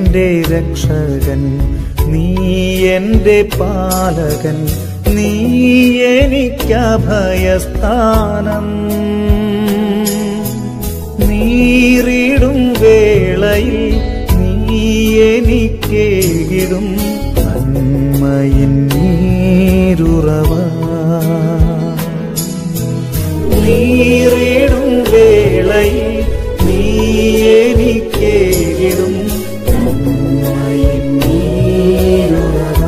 എന്റെ രക്ഷകൻ നീ എന്റെ പാലകൻ നീ എനിക്കഭയസ്ഥാനം നീറിടും വേളയിൽ നീ എനിക്കേകിടും നന്മയിൻ നീരുറവ നീറിടും വേളയിൽ നീ എനിക്കേകിടും നന്മയിൻ നീരുറവ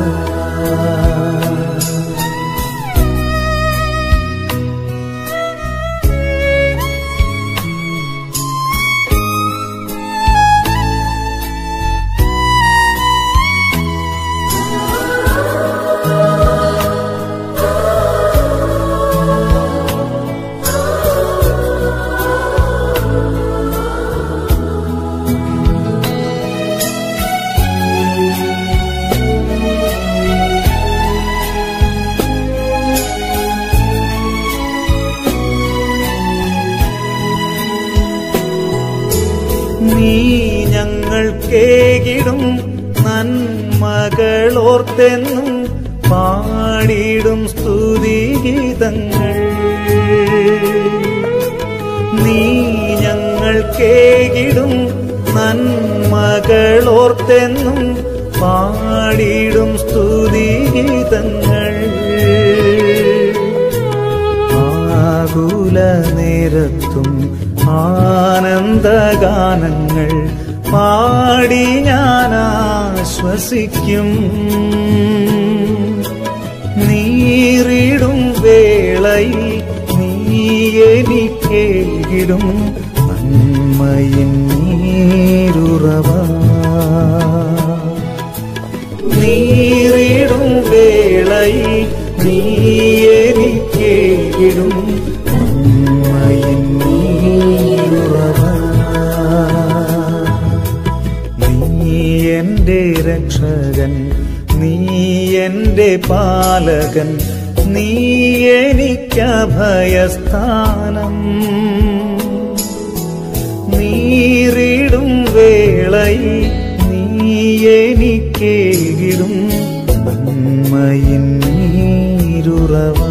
നീ ഞങ്ങൾക്കേകിടും നന്മകളോർത്തെന്നും പാടിടും സ്തുതിഗീതങ്ങൾ നീ ഞങ്ങൾക്കേകിടും നന്മകളോർത്തെന്നും പാടിടും സ്തുതിഗീതങ്ങൾ ആകുല നേരത്തും ആനന്ദഗാനങ്ങൾ പാടി ഞാൻ ആശ്വസിക്കും നീറിടും വേളയിൽ നീ എനിക്കേകിടും നന്മയിൻ നീരുറവ നീറിടും വേളയിൽ നീ എനിക്കേകിടും നന്മയിൻ നീരുറവ നീ എന്റെ രക്ഷകൻ നീ എന്റെ പാലകൻ നീ എനിക്കഭയസ്ഥാനം നീറിടും വേളയിൽ നീ എനിക്കേകിടും നന്മയിൻ നീരുറവ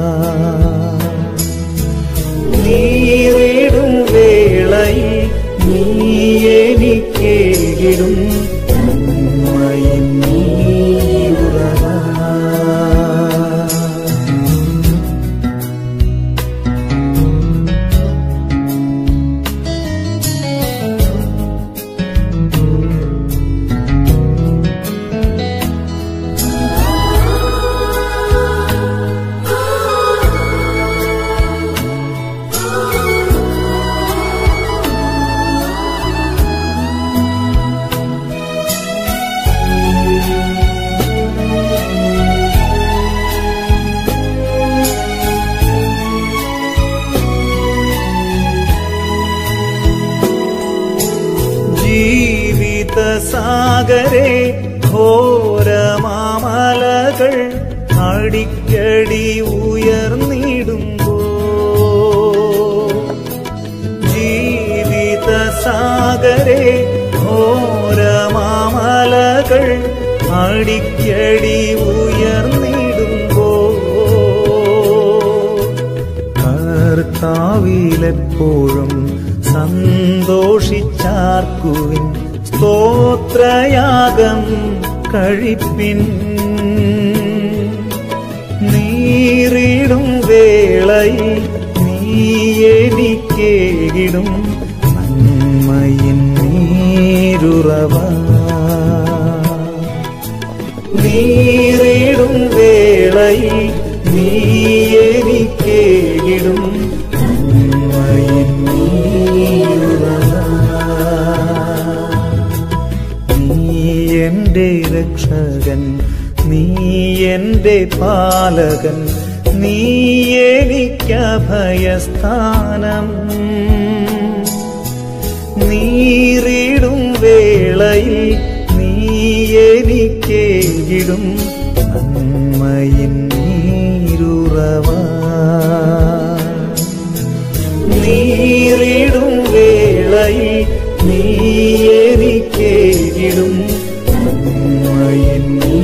നീറിടും വേളയിൽ നീ എനിക്കേകിടും നന്മയിൻ നീരുറവ ജീവിത സാഗരെ ഘോരമാമലകൾ അടിക്കടി ഉയർന്നിടുമ്പോ ജീവിത സാഗരെ ഘോരമാമലകൾ അടിക്കടി ഉയർന്നിടുമ്പോ കർത്താവിലെപ്പോഴും സന്തോഷിച്ചാർക്കുവിൻ സ്തോത്രയാഗം കഴിപ്പിൻ നീറിടും വേളയിൽ നീ എനിക്കേകിടും നന്മയിൻ നീരുറവ നീറിടും വേളയിൽ നീ എനിക്കേകിടും നന്മയിൻ നീരുറവ നീ എന്റെ രക്ഷകൻ നീ എന്റെ പാലകൻ നീ എനിക്കഭയസ്ഥാനം നീറിടും വേളയിൽ നീ എനിക്കേകിടും നന്മയിൻ നീരുറവ നീറിടും വേളയിൽ നീ എനിക്കേകിടും എന്നീ